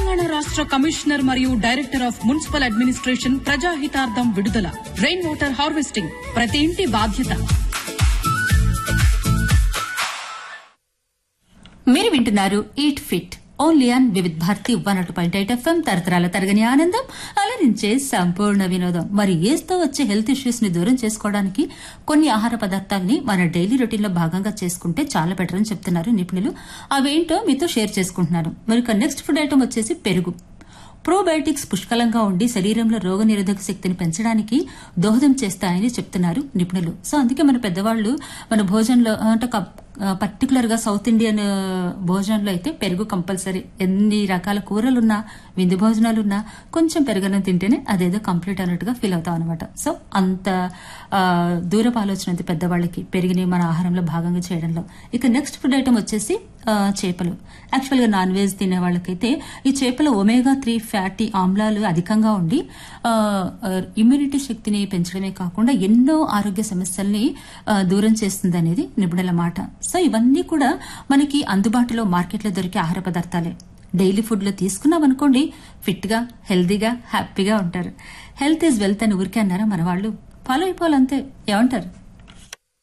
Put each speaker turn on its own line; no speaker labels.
తెలంగాణ రాష్ట్ర కమిషనర్ మరియు director of municipal administration ప్రజాహితార్థం విడుదల రెయిన్ వాటర్ హార్వెస్టింగ్ ప్రతి ఇంటి బాధ్యత
మీరు వింటున్నారు eat fit only on Vividh Bharati one అటు పాయింట్ ఎయిట్ ఎఫ్ఎం తరతరాల తరగని ఆనందం అలరించే సంపూర్ణ వినోదం మరి ఏస్తో వచ్చే హెల్త్ ఇష్యూస్ ని దూరం చేసుకోవడానికి కొన్ని ఆహార పదార్థాలని మన డైలీ రొటీన్ లో భాగంగా చేసుకుంటే చాలా బెటర్ అని చెప్తున్నారు నిపుణులు అవేంటో మీతో షేర్ చేసుకుంటున్నారు మరి నెక్స్ట్ ఫుడ్ ఐటమ్ వచ్చేసి పెరుగు ప్రోబయోటిక్స్ పుష్కలంగా ఉండి శరీరంలో రోగనిరోధక శక్తిని పెంచడానికి దోహదం చేస్తాయని చెప్తున్నారు నిపుణులు సో అందుకే మన పెద్దవాళ్ళు మన భోజనంలో అంటే పర్టికులర్ గా సౌత్ ఇండియన్ ఆ, భోజనంలో అయితే పెరుగు కంపల్సరీ ఎన్ని రకాల కూరలున్నా విందు భోజనాలున్నా కొంచెం పెరుగన్నం తింటేనే అదేదో కంప్లీట్ అన్నట్టుగా ఫీల్ అవుతాం అనమాట సో అంత ఆ, దూరపు ఆలోచన అంతే పెద్దవాళ్ళకి పెరిగిని మన ఆహారంలో భాగంగా చేయడంలో ఇక నెక్స్ట్ ఫుడ్ ఐటమ్ వచ్చేసి ఆ, చేపలు యాక్చువల్ గా నాన్ వెజ్ తినే వాళ్ళకైతే ఈ చేపల ఒమేగా త్రీ ఫ్యాటీ ఆమ్లాలు అధికంగా ఉండి ఆ, ఆ, ఇమ్యూనిటీ శక్తిని పెంచడమే కాకుండా ఎన్నో ఆరోగ్య సమస్యల్ని ఆ, దూరం చేస్తుంది అనేది నిపుణుల మాట సో ఇవన్నీ కూడా మనకి అందుబాటులో మార్కెట్లో దొరికే ఆహార పదార్థాలే డైలీ ఫుడ్ లో తీసుకున్నాం అనుకోండి ఫిట్ గా హెల్దీగా హ్యాపీగా ఉంటారు హెల్త్ ఈజ్ వెల్త్ అని ఊరికే అన్నారా మన వాళ్ళు ఫాలో అయిపోవాలంతే ఏమంటారు